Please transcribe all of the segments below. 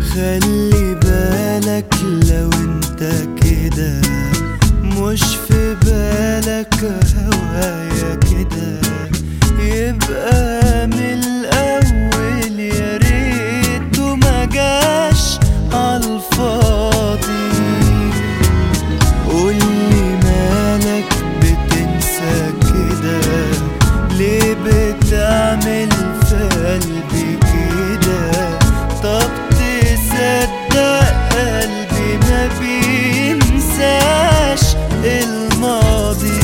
خلي بالك لو انت كده مش في بالك هوايا كده يبقى من الاول يا ريته ما جاش عالفاضي قولي مالك بتنسى كده ليه بتعمل في قلبي كده طب تصدق قلبي ما بينساش الماضي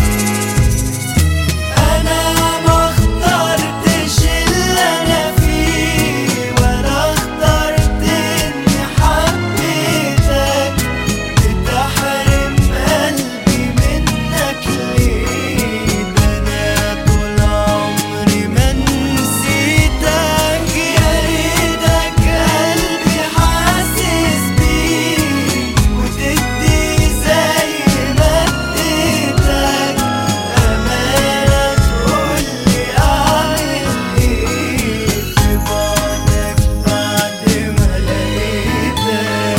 انا ما اخترتش اللي انا فيه ولا اخترت اني حبيتك بتحرم قلبي منك ليه ده انا طول عمري ما نسيتك يا ريتك قلبي حاسس بيه وتدي زي ما اديتك امانه تقولي اعمل ايه في بعدك بعد ما لقيتك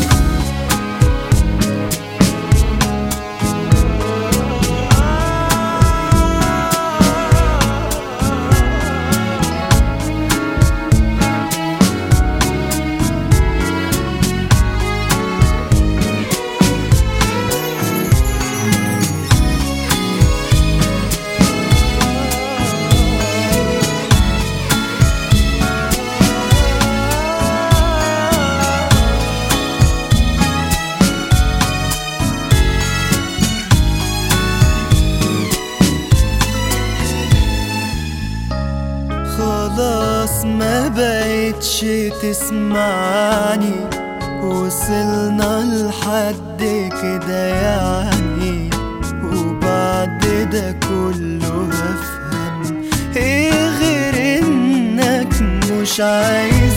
خلاص ما بقتش تسمعني وصلنا لحد كده يعني وبعد ده كله هفهم ايه غير انك مش عايز